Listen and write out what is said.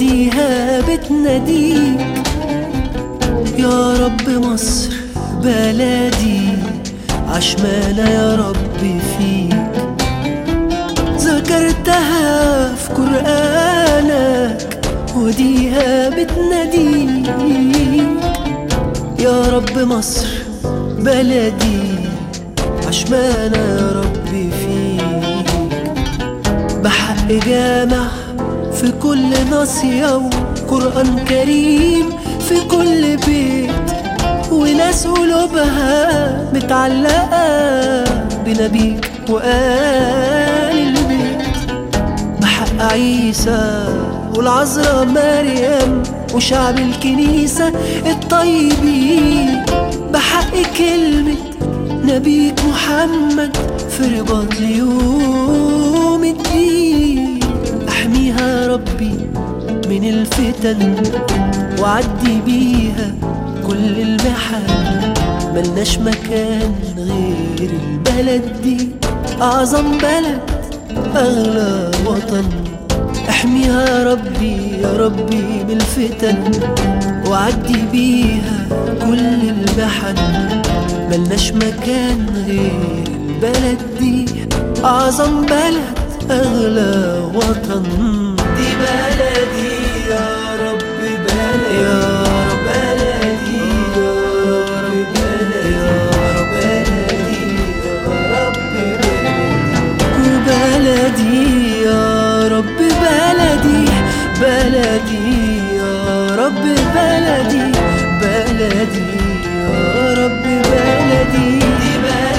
وديها بتناديك يا رب مصر بلدي عشمانة يا رب فيك ذكرتها في قرآنك وديها بتناديك يا رب مصر بلدي عشمانة يا رب فيك بحق جامع في كل ناصية وقرآن كريم في كل بيت وناس قلوبها متعلقة بنبيك وآل البيت بحق عيسى والعذراء مريم وشعب الكنيسة الطيبين بحق كلمة نبيك محمد في رباط ليوم الدين احميها يا ربي من الفتن وعدي بيها كل المحن ملناش مكان غير البلد دي أعظم بلد أغلى وطن احميها يا ربي يا ربي من الفتن وعدي بيها كل المحن ملناش مكان غير البلد دي أعظم بلد أغلى وطن دي بلدي يا رب بلدي يا رب بلدي يا رب بلدي يا رب بلدي يا رب بلدي يا رب بلدي بلدي يا رب بلدي بلدي يا رب بلدي دي بلدي